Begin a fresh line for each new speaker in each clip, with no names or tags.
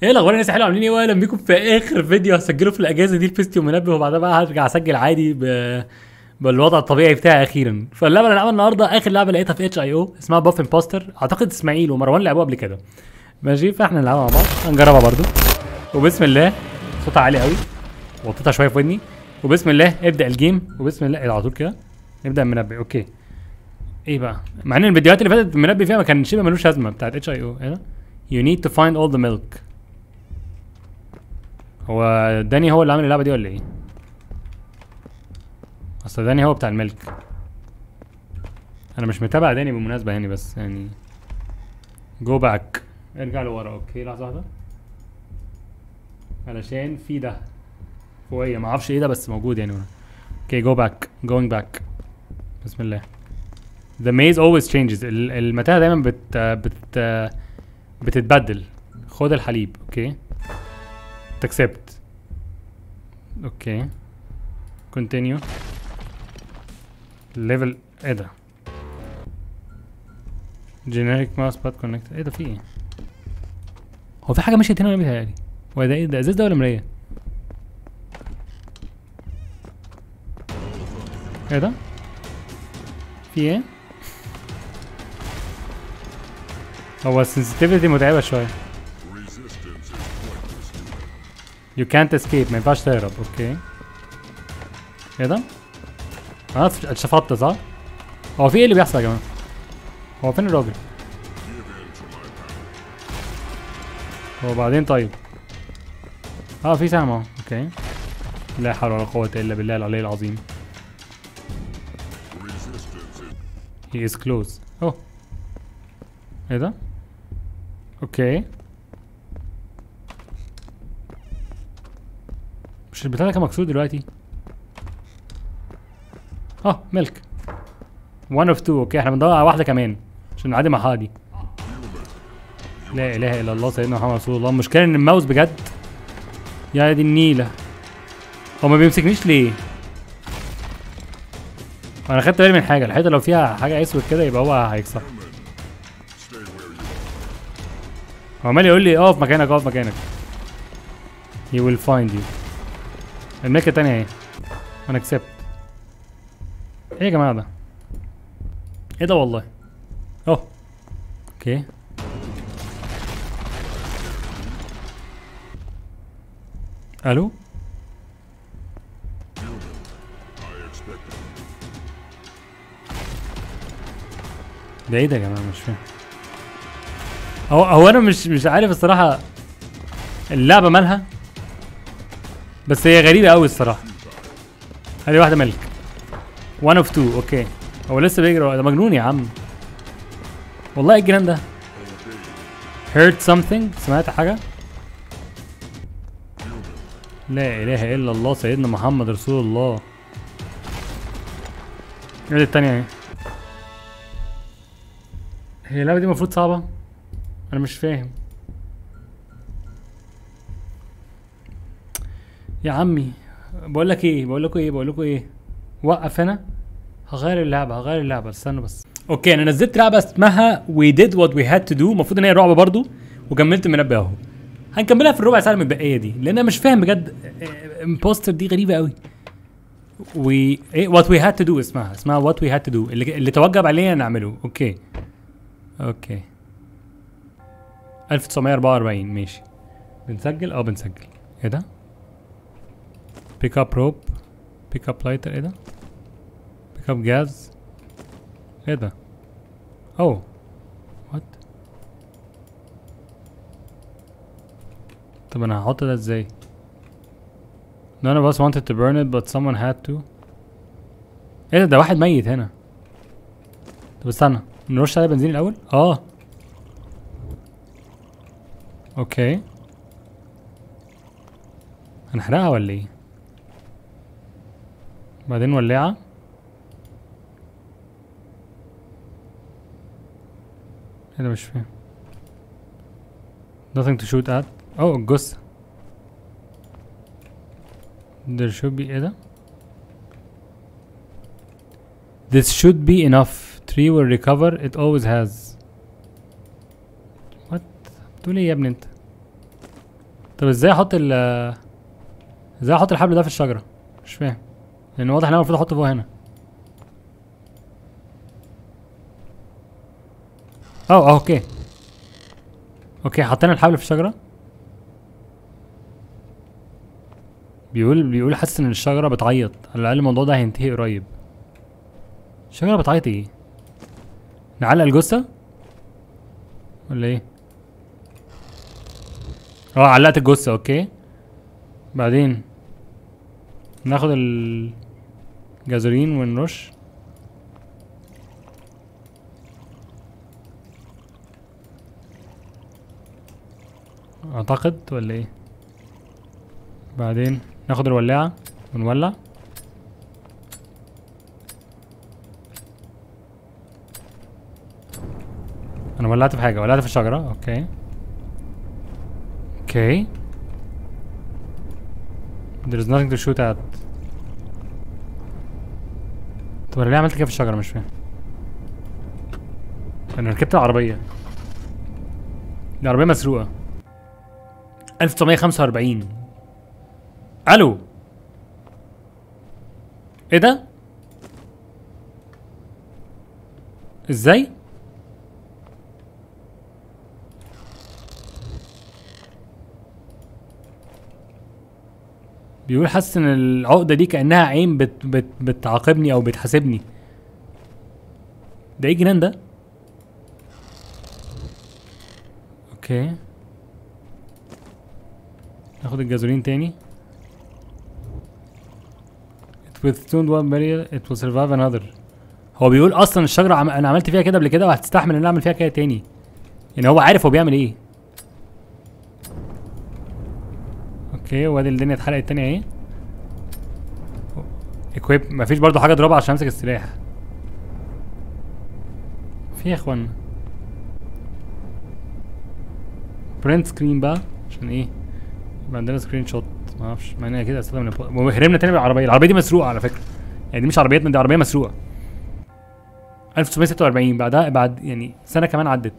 ايه الاخبار الناس حلوه عاملين ايه واهلا بيكم في اخر فيديو هسجله في الاجازه دي الفيستي ومنبه وبعدها بقى هرجع اسجل عادي ب... بالوضع الطبيعي بتاعي اخيرا فاللعبه اللي هنلعبها النهارده اخر لعبه لقيتها في اتش اي او اسمها باف امبوستر اعتقد اسماعيل ومروان لعبوها قبل كده ماشي فاحنا نلعبها مع بعض هنجربها برضو وبسم الله صوتها عالي قوي وطيتها شويه في ودني وبسم الله ابدا الجيم وبسم الله ايه ده على طول كده نبدا المنبه اوكي ايه بقى مع ان الفيديوهات اللي فاتت المنبه فيها ما كان شبه ملوش لازمه بتاعت اتش اي او ايه ده You need to find all the milk هو داني هو اللي عامل اللعبة دي ولا ايه؟ اصل داني هو بتاع الملك انا مش متابع داني بالمناسبة يعني بس يعني جو باك ارجع لورا اوكي لحظة واحدة علشان في ده فوقية ما اعرفش ايه ده بس موجود يعني اوكي جو باك جوينج باك بسم الله The maze always changes ال- المتاهة دايما بت بت بتتبدل خد الحليب اوكي تكسبت اوكي كونتينيو ليفل ايه ده جينيريك ماوس باد كونكت ايه ده في ايه هو في حاجه مشيت هنا ولا بيتهيألي هو ده ايه ده ازاز ده ولا مرايه ايه ده في ايه هو السنسيتيفيتي متعبه شويه You can't escape ما ينفعش تهرب اوكي ايه ده؟ انا اتش- اتشفطت صح؟ هو في ايه اللي بيحصل يا جماعه؟ هو فين الراجل؟ هو بعدين طيب اه في سهم اهو اوكي لا حول ولا قوة الا بالله العلي العظيم He is close اوه ايه ده؟ اوكي مش البتاع ده كان مكسور دلوقتي اه ملك one of two اوكي احنا بندور على واحده كمان عشان نعدي مع هادي لا اله الا الله سيدنا محمد رسول الله المشكله ان الماوس بجد يا دي النيله هو ما بيمسكنيش ليه انا خدت بالي من حاجه الحيطه لو فيها حاجه اسود كده يبقى هو هيكسر هو عمال يقول لي اقف مكانك اقف مكانك he will find you الملكة التانية اهي انا كسبت ايه يا جماعة ده ايه ده والله اوه اوكي الو ده ايه ده يا جماعة مش فاهم هو هو انا مش مش عارف الصراحة اللعبة مالها بس هي غريبة قوي الصراحة هذه واحدة ملك one of two اوكي هو لسه بيجري ده مجنون يا عم والله ايه الجنان ده heard something سمعت حاجة لا اله الا الله سيدنا محمد رسول الله ايه دي التانية اهي هي اللعبة دي المفروض صعبة انا مش فاهم يا عمي بقول لك ايه بقول لكم ايه بقول لكم ايه وقف هنا هغير اللعبه هغير اللعبه استنوا بس اوكي انا نزلت لعبه اسمها وي ديد وات وي هاد تو دو المفروض ان هي رعب برضو وكملت المنبه اهو هنكملها في الربع ساعه المتبقيه دي لان انا مش فاهم بجد امبوستر دي غريبه قوي وي ايه وات وي هاد تو دو اسمها اسمها وات وي هاد تو دو اللي اللي توجب علينا نعمله اوكي اوكي 1944 ماشي بنسجل اه بنسجل ايه ده بيك اب روب بيك اب لايتر ايه ده بيك اب جاز ايه ده اوه وات طب انا هحط ده ازاي none of us wanted to burn it but someone had to ايه ده ده واحد ميت هنا طب استنى نرش عليه بنزين الاول اه اوكي هنحرقها ولا ايه بعدين ولاعة ايه ده مش فاهم nothing to shoot at oh الجثة there should be ايه ده this should be enough tree will recover it always has what بتقول ايه يا ابني انت طب ازاي احط ال ازاي احط الحبل ده في الشجره مش فاهم لان واضح ان انا المفروض احطه فوق هنا اه اه اوكي اوكي حطينا الحبل في الشجره بيقول بيقول حاسس ان الشجره بتعيط على الاقل الموضوع ده هينتهي قريب الشجره بتعيط ايه نعلق الجثه ولا ايه اه علقت الجثه اوكي بعدين ناخد الجازولين ونرش اعتقد ولا ايه بعدين ناخد الولاعة ونولع انا ولعت في حاجة ولعت في الشجرة اوكي اوكي There's nothing to shoot at طب انا ليه عملت كده في الشجرة مش فاهم انا ركبت العربية العربية مسروقة 1945 الو ايه ده ازاي بيقول حاسس ان العقده دي كانها عين بت بت بتعاقبني او بتحاسبني ده ايه الجنان ده اوكي ناخد الجازولين تاني It withstood one barrier it will survive another هو بيقول اصلا الشجره عم... انا عملت فيها كده قبل كده وهتستحمل ان انا اعمل فيها كده تاني يعني هو عارف هو بيعمل ايه اوكي وادي الدنيا اتحرقت تاني اهي اكويب مفيش برضو حاجه اضربها عشان امسك السلاح في يا اخوانا برنت سكرين بقى عشان ايه يبقى عندنا سكرين شوت ما اعرفش ما انا كده استخدم البو- وهربنا تاني بالعربيه العربيه دي مسروقه على فكره يعني دي مش عربيتنا دي عربيه مسروقه 1946 بعدها بعد يعني سنه كمان عدت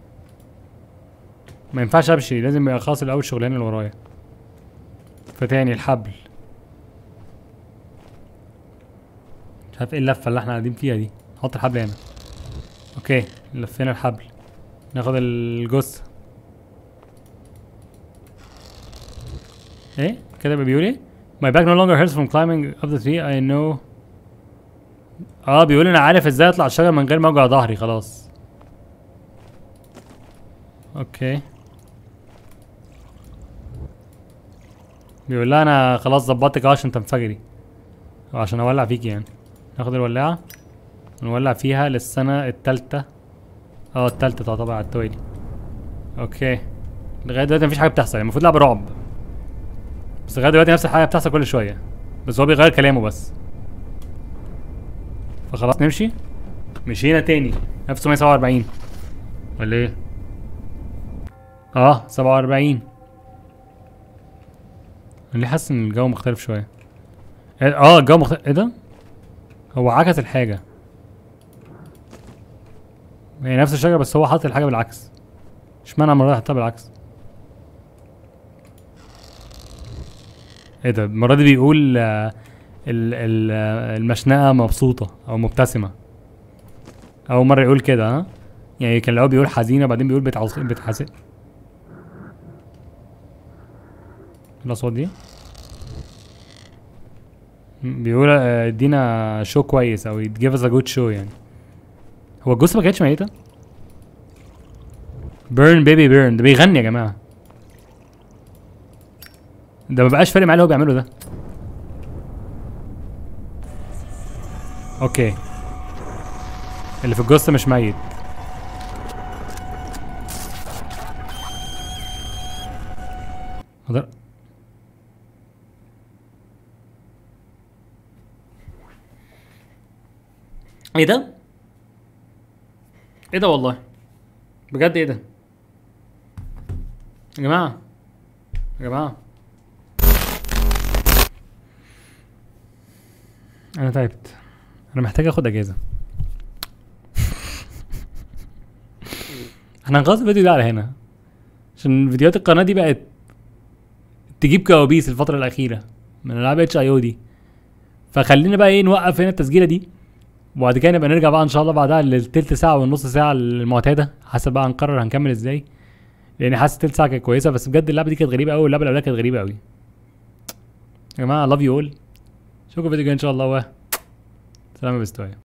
ما ينفعش امشي لازم يبقى خلاص الاول الشغلانه اللي ورايا فتاني الحبل مش عارف ايه اللفه اللي احنا قاعدين فيها دي نحط الحبل هنا اوكي لفينا الحبل ناخد الجثه ايه كده بقى بيقول ايه my back no longer hurts from climbing up the tree I know اه بيقول انا عارف ازاي اطلع الشجره من غير ما اوجع ظهري خلاص اوكي بيقول لها انا خلاص ظبطتك أهو عشان تنفجري او عشان اولع فيكي يعني ناخد الولاعه ونولع فيها للسنه التالتة اه التالتة تعتبر على التوالي اوكي لغايه دلوقتي مفيش حاجه بتحصل يعني المفروض لعبه رعب بس لغايه دلوقتي نفس الحاجه بتحصل كل شويه بس هو بيغير كلامه بس فخلاص نمشي مشينا تاني 1947 ولا ايه اه 47 انا ليه حاسس ان الجو مختلف شويه إيه- اه الجو مختلف ايه ده هو عكس الحاجه هي نفس الشجره بس هو حاطط الحاجه بالعكس اشمعنى المره دي حطها بالعكس ايه ده المره دي بيقول آه، ال ال آه، المشنقه مبسوطه او مبتسمه اول مره يقول كده ها يعني كان الاول بيقول حزينه بعدين بيقول بتعص بتحزن الاصوات دي م- بيقول آه، ادينا شو كويس او give us a good show يعني هو الجثه ما كانتش ميته بيرن بيبي بيرن ده بيغني يا جماعه ده ما بقاش فارق معاه اللي هو بيعمله ده اوكي اللي في الجثه مش ميت أقدر ايه ده؟ ايه ده والله؟ بجد ايه ده؟ يا جماعة يا جماعة انا تعبت انا محتاج اخد اجازة احنا هنخلص الفيديو ده على هنا عشان فيديوهات القناة دي بقت تجيب كوابيس الفتره الاخيره من العاب اتش اي او دي فخلينا بقى ايه نوقف هنا التسجيله دي وبعد كده نبقى نرجع بقى ان شاء الله بعدها للتلت ساعه والنص ساعه المعتاده حسب بقى هنقرر هنكمل ازاي لان حاسس تلت ساعه كانت كويسه بس بجد اللعبه دي كانت غريبه قوي واللعبه اللي قبلها كانت غريبه قوي يا جماعه لاف يو اول اشوفكم فيديو جاي ان شاء الله و سلام يا بستوية